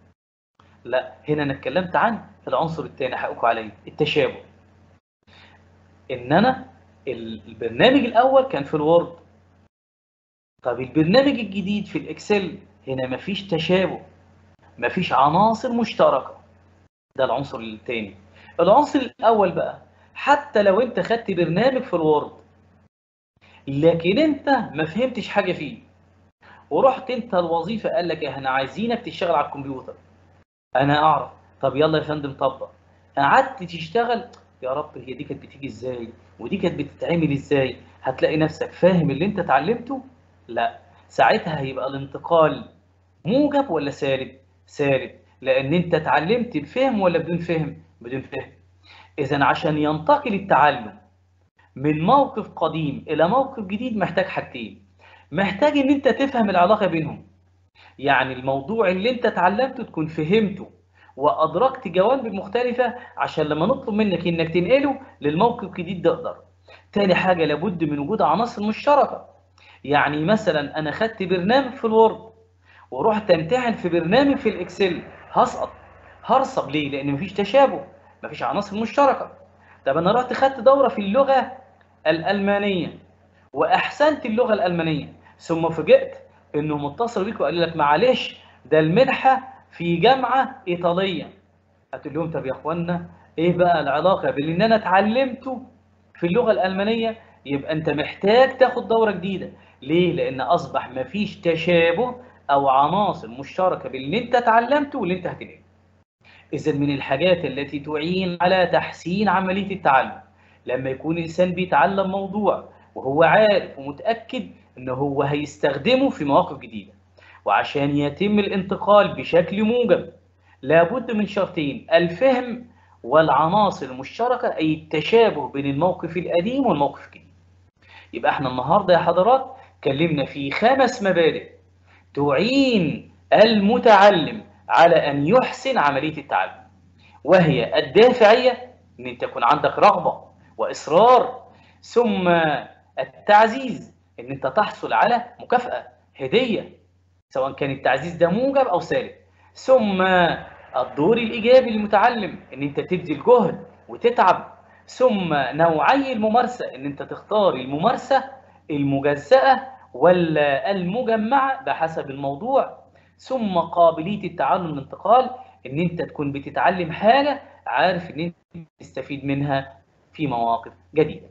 لا هنا انا اتكلمت عن العنصر الثاني حقكم عليه التشابه ان انا البرنامج الاول كان في الوورد طب البرنامج الجديد في الاكسل هنا مفيش تشابه مفيش عناصر مشتركه ده العنصر الثاني العنصر الاول بقى حتى لو انت خدت برنامج في الوورد لكن انت ما فهمتش حاجه فيه ورحت انت الوظيفه قال لك احنا عايزينك تشتغل على الكمبيوتر انا اعرف طب يلا يا فندم طبق قعدت تشتغل يا رب هي دي كانت بتيجي ازاي ودي كانت بتتعمل ازاي هتلاقي نفسك فاهم اللي انت اتعلمته لا ساعتها هيبقى الانتقال موجب ولا سالب سالب لان انت اتعلمت بفهم ولا بدون فهم بدون فهم اذا عشان ينتقل التعلم من موقف قديم الى موقف جديد محتاج حاجتين محتاج ان انت تفهم العلاقه بينهم يعني الموضوع اللي انت اتعلمته تكون فهمته وادركت جوانب مختلفه عشان لما نطلب منك انك تنقله للموقف الجديد تقدر تاني حاجه لابد من وجود عناصر مشتركه يعني مثلا انا خدت برنامج في الوورد ورحت امتحن في برنامج في الاكسل هسقط هرسب ليه لان مفيش تشابه مفيش عناصر مشتركه طب انا رحت خدت دوره في اللغه الالمانيه واحسنت اللغه الالمانيه ثم فوجئت انه متصل بيك وقال لك معلش ده المنحه في جامعه ايطاليه هتقول لهم طب يا اخوانا ايه بقى العلاقه بين ان انا اتعلمته في اللغه الالمانيه يبقى انت محتاج تاخد دوره جديده ليه لان اصبح مفيش تشابه او عناصر مشتركه بين اللي انت اتعلمته واللي انت هتنقله اذا من الحاجات التي تعين على تحسين عمليه التعلم لما يكون الانسان بيتعلم موضوع وهو عارف ومتاكد ان هو هيستخدمه في مواقف جديده وعشان يتم الانتقال بشكل موجب لابد من شرطين الفهم والعناصر المشتركه اي التشابه بين الموقف القديم والموقف الجديد يبقى احنا النهارده يا حضرات اتكلمنا في خمس مبادئ تعين المتعلم على أن يحسن عملية التعلم وهي الدافعية أن أنت يكون عندك رغبة وإصرار ثم التعزيز أن أنت تحصل على مكافأة هدية سواء كان التعزيز ده موجب أو سالب ثم الدور الإيجابي للمتعلم أن أنت تبذل جهد وتتعب ثم نوعي الممارسة أن أنت تختار الممارسة المجزأة ولا المجمعة بحسب الموضوع ثم قابلية التعلم الانتقال ان انت تكون بتتعلم حاجة عارف ان انت تستفيد منها في مواقف جديدة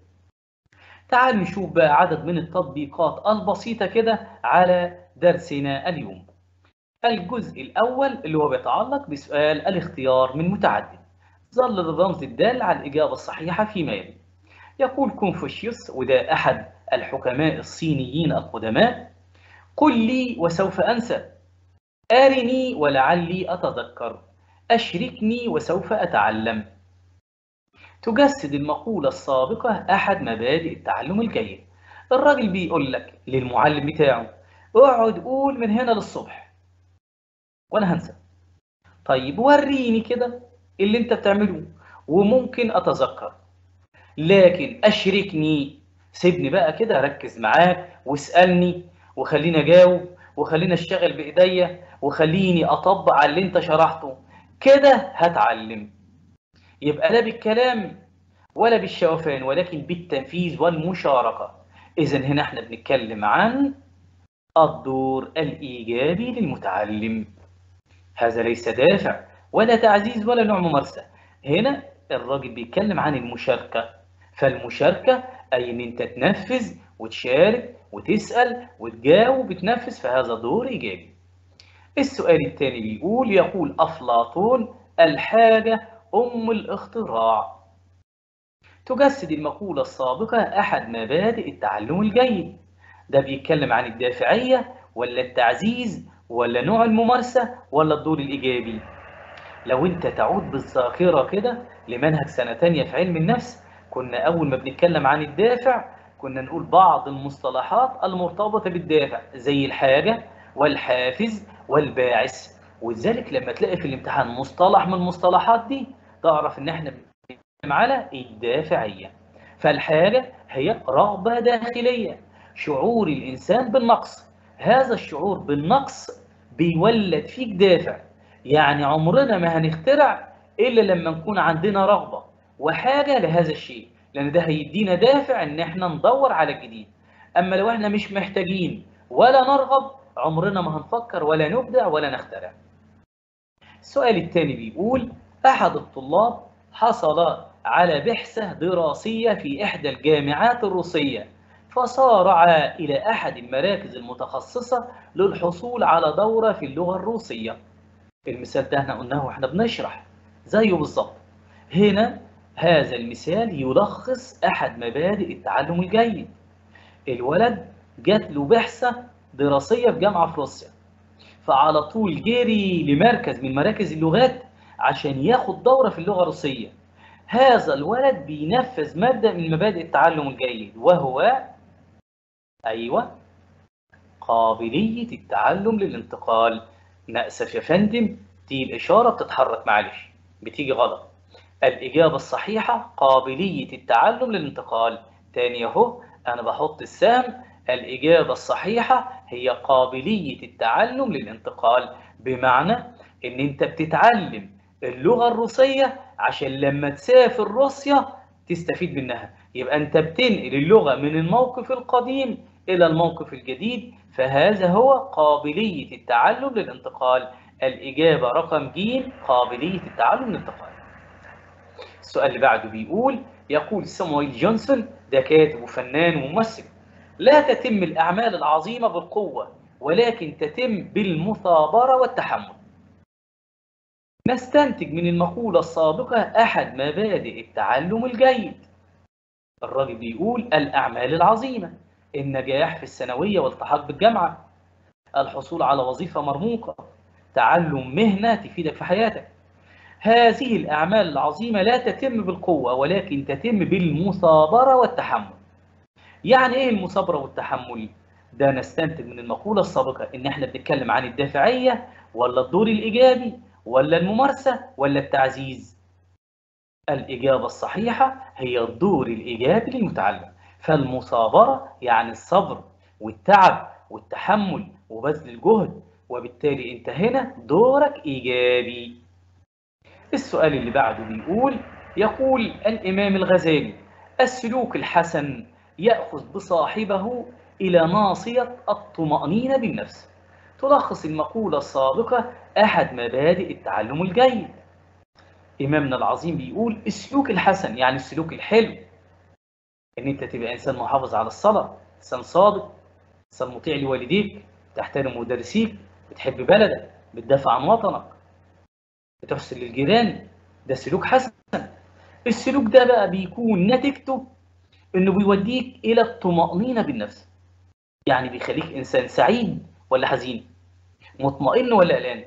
تعال نشوف بقى عدد من التطبيقات البسيطة كده على درسنا اليوم الجزء الأول اللي هو بيتعلق بسؤال الاختيار من متعدد ظل الرمز الدال على الإجابة الصحيحة فيما يلي يقول كونفوشيوس وده أحد الحكماء الصينيين القدماء قل لي وسوف أنسى أرني ولعلي أتذكر أشركني وسوف أتعلم تجسد المقولة السابقة أحد مبادئ التعلم الجيد الراجل بيقول لك للمعلم بتاعه اقعد قول من هنا للصبح وانا هنسى طيب وريني كده اللي انت بتعمله وممكن اتذكر لكن اشركني سيبني بقى كده ركز معاك واسالني وخليني اجاوب وخليني اشتغل بايديا وخليني اطبق على اللي انت شرحته كده هتعلم يبقى لا بالكلام ولا بالشوفان ولكن بالتنفيذ والمشاركه اذا هنا احنا بنتكلم عن الدور الايجابي للمتعلم هذا ليس دافع ولا تعزيز ولا نوع ممارسه هنا الراجل بيتكلم عن المشاركه فالمشاركه اي ان انت تنفذ وتشارك وتسال وتجاوب وتنفذ فهذا دور ايجابي السؤال الثاني بيقول يقول أفلاطون الحاجة أم الاختراع تجسد المقولة السابقة أحد مبادئ التعلم الجيد ده بيتكلم عن الدافعية ولا التعزيز ولا نوع الممارسة ولا الدور الإيجابي لو أنت تعود بالذاكرة كده لمنهج سنة تانية في علم النفس كنا أول ما بنتكلم عن الدافع كنا نقول بعض المصطلحات المرتبطة بالدافع زي الحاجة والحافز والباعث ولذلك لما تلاقي في الامتحان مصطلح من المصطلحات دي تعرف ان احنا بنتكلم على الدافعية فالحاجة هي رغبة داخلية شعور الإنسان بالنقص هذا الشعور بالنقص بيولد فيك دافع يعني عمرنا ما هنخترع إلا لما نكون عندنا رغبة وحاجة لهذا الشيء لأن ده هيدينا دافع إن احنا ندور على الجديد أما لو احنا مش محتاجين ولا نرغب عمرنا ما هنفكر ولا نبدع ولا نخترع السؤال الثاني بيقول أحد الطلاب حصل على بحثة دراسية في إحدى الجامعات الروسية فصارع إلى أحد المراكز المتخصصة للحصول على دورة في اللغة الروسية المثال ده احنا قلناه واحنا بنشرح زيه بالظبط هنا هذا المثال يلخص أحد مبادئ التعلم الجيد الولد جات له بعثة دراسية في جامعة في روسيا فعلى طول جري لمركز من مراكز اللغات عشان ياخد دورة في اللغة الروسية هذا الولد بينفذ مبدأ من مبادئ التعلم الجيد وهو أيوة قابلية التعلم للانتقال نأسف يا فندم دي الإشارة بتتحرك معلش بتيجي غلط الإجابة الصحيحة قابلية التعلم للانتقال تاني أهو أنا بحط السهم الإجابة الصحيحة هي قابلية التعلم للانتقال بمعنى إن أنت بتتعلم اللغة الروسية عشان لما تسافر روسيا تستفيد منها يبقى أنت بتنقل اللغة من الموقف القديم إلى الموقف الجديد فهذا هو قابلية التعلم للانتقال الإجابة رقم ج قابلية التعلم للانتقال السؤال اللي بعده بيقول يقول سامويل جونسون ده كاتب وفنان وممثل لا تتم الأعمال العظيمة بالقوة ولكن تتم بالمثابرة والتحمل نستنتج من المقولة السابقة أحد مبادئ التعلم الجيد الراجل بيقول الأعمال العظيمة النجاح في الثانوية والالتحاق بالجامعة الحصول على وظيفة مرموقة تعلم مهنة تفيدك في حياتك هذه الأعمال العظيمة لا تتم بالقوة ولكن تتم بالمثابرة والتحمل يعني إيه المثابرة والتحمل؟ ده نستنتج من المقولة السابقة إن إحنا بنتكلم عن الدافعية ولا الدور الإيجابي ولا الممارسة ولا التعزيز الإجابة الصحيحة هي الدور الإيجابي للمتعلم فالمثابرة يعني الصبر والتعب والتحمل وبذل الجهد وبالتالي انت هنا دورك إيجابي السؤال اللي بعده بيقول يقول الإمام الغزالي السلوك الحسن يأخذ بصاحبه إلى ناصية الطمأنينة بالنفس تلخص المقولة السابقة أحد مبادئ التعلم الجيد إمامنا العظيم بيقول السلوك الحسن يعني السلوك الحلو إن أنت تبقى إنسان محافظ على الصلاة إنسان صادق إنسان مطيع لوالديك تحترم مدرسيك بتحب بلدك بتدافع عن وطنك بتحسن للجيران ده سلوك حسن السلوك ده بقى بيكون نتيجته إنه بيوديك إلى الطمأنينة بالنفس يعني بيخليك إنسان سعيد ولا حزين مطمئن ولا قلقان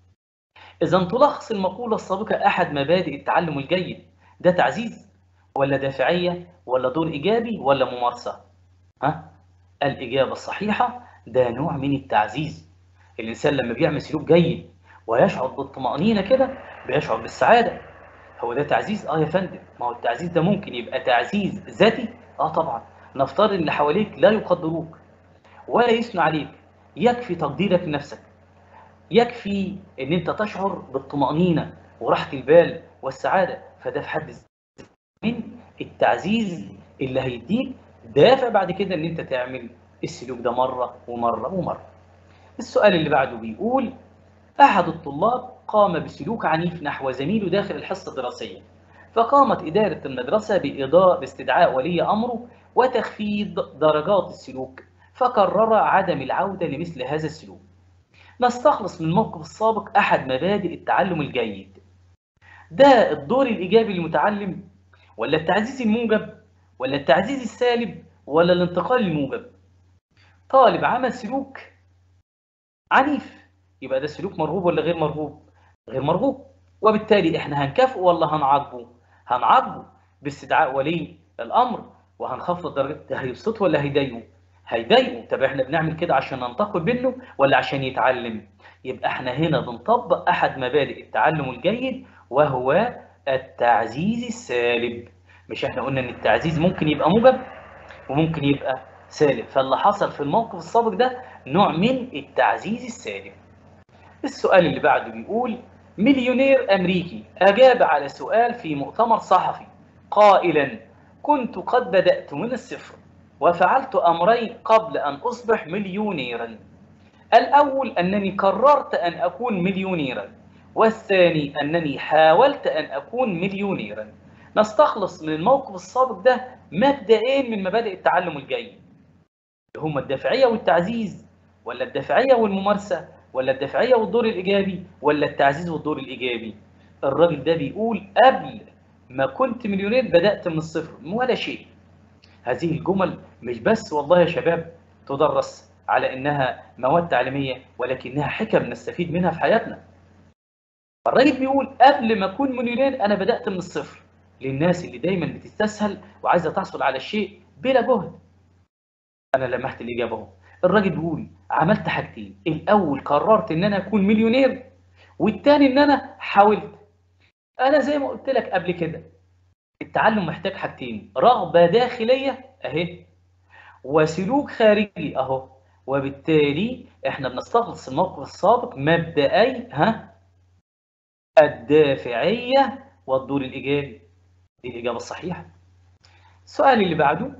إذا تلخص المقولة السابقة أحد مبادئ التعلم الجيد ده تعزيز ولا دافعية ولا دور إيجابي ولا ممارسة ها؟ الإجابة الصحيحة ده نوع من التعزيز الإنسان لما بيعمل سلوك جيد ويشعر بالطمأنينة كده بيشعر بالسعادة هو ده تعزيز اه يا فندم ما هو التعزيز ده ممكن يبقى تعزيز ذاتي اه طبعا نفترض ان اللي حواليك لا يقدروك ولا يثنوا عليك يكفي تقديرك لنفسك يكفي ان انت تشعر بالطمأنينة وراحة البال والسعادة فده في حد من التعزيز اللي هيديك دافع بعد كده ان انت تعمل السلوك ده مرة ومرة ومرة السؤال اللي بعده بيقول أحد الطلاب قام بسلوك عنيف نحو زميله داخل الحصة الدراسية فقامت إدارة المدرسة بإضاء باستدعاء ولي أمره وتخفيض درجات السلوك فقرر عدم العودة لمثل هذا السلوك نستخلص من الموقف السابق أحد مبادئ التعلم الجيد ده الدور الإيجابي للمتعلم ولا التعزيز الموجب ولا التعزيز السالب ولا الانتقال الموجب طالب عمل سلوك عنيف يبقى ده سلوك مرغوب ولا غير مرغوب غير مرغوب وبالتالي احنا هنكافئه ولا هنعاقبه هنعاقبه باستدعاء ولي الامر وهنخفض درجه ده هيبسطه ولا هيضايقه هيضايقه طب احنا بنعمل كده عشان ننتقل منه ولا عشان يتعلم يبقى احنا هنا بنطبق احد مبادئ التعلم الجيد وهو التعزيز السالب مش احنا قلنا ان التعزيز ممكن يبقى موجب وممكن يبقى سالب فاللي حصل في الموقف السابق ده نوع من التعزيز السالب السؤال اللي بعده بيقول مليونير أمريكي أجاب على سؤال في مؤتمر صحفي قائلا كنت قد بدأت من الصفر وفعلت أمرين قبل أن أصبح مليونيرا الأول أنني قررت أن أكون مليونيرا والثاني أنني حاولت أن أكون مليونيرا نستخلص من الموقف السابق ده مبدئين من مبادئ التعلم الجيد هما الدافعية والتعزيز ولا الدافعية والممارسة ولا الدافعية والدور الإيجابي ولا التعزيز والدور الإيجابي الراجل ده بيقول قبل ما كنت مليونير بدأت من الصفر ولا شيء هذه الجمل مش بس والله يا شباب تدرس على إنها مواد تعليمية ولكنها حكم نستفيد منها في حياتنا الراجل بيقول قبل ما أكون مليونير أنا بدأت من الصفر للناس اللي دايما بتستسهل وعايزة تحصل على الشيء بلا جهد أنا لمحت الإجابة اهو الراجل بيقول عملت حاجتين الاول قررت ان انا اكون مليونير والتاني ان انا حاولت انا زي ما قلت لك قبل كده التعلم محتاج حاجتين رغبة داخلية اهي وسلوك خارجي اهو وبالتالي احنا بنستخلص الموقف السابق مبدئي ها الدافعية والدور الإيجابي دي الإجابة الصحيحة السؤال اللي بعده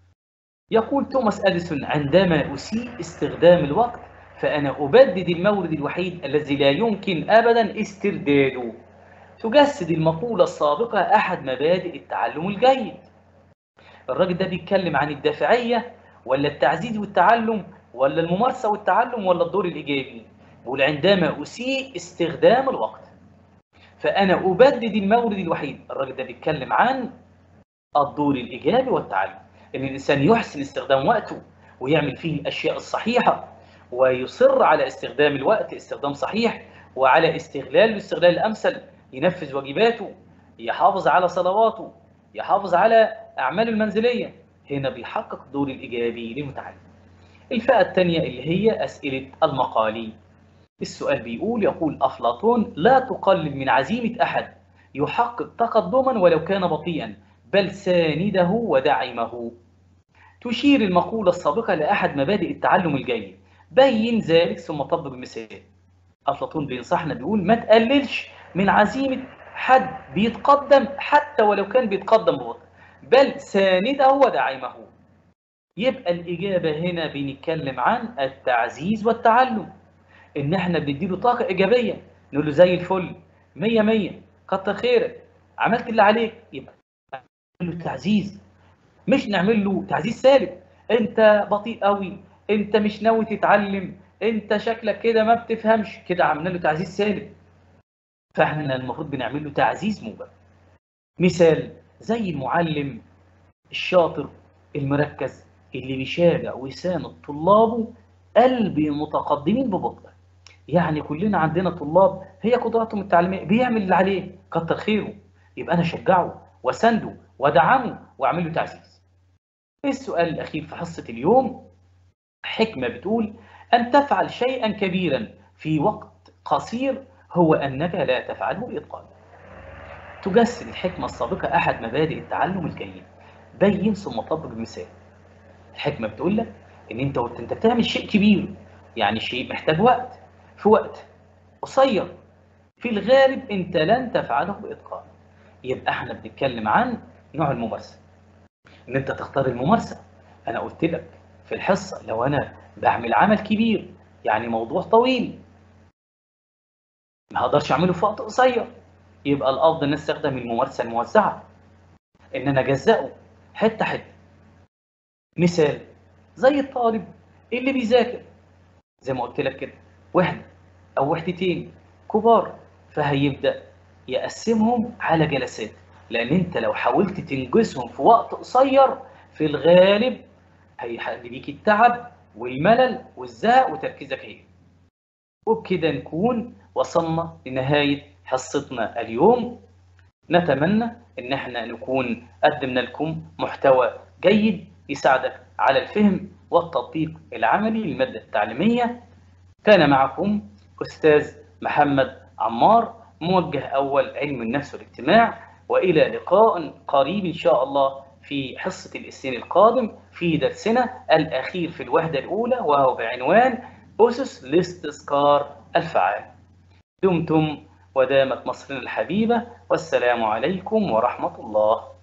يقول توماس أديسون عندما أسيء استخدام الوقت فأنا أبدد المورد الوحيد الذي لا يمكن أبدا استرداده تجسد المقولة السابقة أحد مبادئ التعلم الجيد الراجل ده بيتكلم عن الدافعية ولا التعزيز والتعلم ولا الممارسة والتعلم ولا الدور الإيجابي بيقول عندما أسيء استخدام الوقت فأنا أبدد المورد الوحيد الراجل ده بيتكلم عن الدور الإيجابي والتعلم ان الانسان يحسن استخدام وقته ويعمل فيه الاشياء الصحيحه ويصر على استخدام الوقت استخدام صحيح وعلى استغلال الاستغلال الامثل ينفذ واجباته يحافظ على صلواته يحافظ على اعماله المنزليه هنا بيحقق الدور الايجابي للمتعلم الفئه الثانيه اللي هي اسئله المقالي السؤال بيقول يقول افلاطون لا تقلل من عزيمه احد يحقق تقدما ولو كان بطيئا بل سانده ودعمه تشير المقولة السابقة لأحد مبادئ التعلم الجيد بين ذلك ثم طبق المثال أفلاطون بينصحنا بيقول ما تقللش من عزيمة حد بيتقدم حتى ولو كان بيتقدم ببطء بل سانده ودعمه يبقى الإجابة هنا بنتكلم عن التعزيز والتعلم إن إحنا بنديله طاقة إيجابية نقول له زي الفل مية مية كتر خيرك عملت اللي عليك يبقى نعمل له تعزيز مش نعمل له تعزيز سالب انت بطيء قوي انت مش ناوي تتعلم انت شكلك كده ما بتفهمش كده عملنا له تعزيز سالب فاحنا المفروض بنعمل له تعزيز موجب مثال زي المعلم الشاطر المركز اللي بيشجع ويساند طلابه قلب متقدمين ببطء يعني كلنا عندنا طلاب هي قدراتهم التعليميه بيعمل اللي عليه كتر خيره يبقى انا اشجعه واسنده ودعمه واعمل له تعزيز السؤال الأخير في حصة اليوم حكمة بتقول أن تفعل شيئا كبيرا في وقت قصير هو أنك لا تفعله بإتقان تجسد الحكمة السابقة أحد مبادئ التعلم الجيد بين ثم طبق المثال الحكمة بتقول لك إن أنت وقت أنت بتعمل شيء كبير يعني شيء محتاج وقت في وقت قصير في الغالب أنت لن تفعله بإتقان يبقى احنا بنتكلم عن نوع الممارسة ان انت تختار الممارسة انا قلت لك في الحصة لو انا بعمل عمل كبير يعني موضوع طويل ما هقدرش اعمله في وقت قصير يبقى الافضل نستخدم الممارسة الموزعة ان انا اجزأه حتة حتة مثال زي الطالب اللي بيذاكر زي ما قلت لك كده وحدة او وحدتين كبار فهيبدأ يقسمهم على جلسات لأن أنت لو حاولت تنجزهم في وقت قصير في الغالب هيحل بيك التعب والملل والزهق وتركيزك هي وبكده نكون وصلنا لنهاية حصتنا اليوم نتمنى ان احنا نكون قدمنا لكم محتوى جيد يساعدك على الفهم والتطبيق العملي للمادة التعليمية كان معكم أستاذ محمد عمار موجه أول علم النفس والاجتماع وإلى لقاء قريب إن شاء الله في حصة الاثنين القادم في درسنا الأخير في الوحدة الأولى وهو بعنوان أسس الاستذكار الفعال دمتم ودامت مصرنا الحبيبة والسلام عليكم ورحمة الله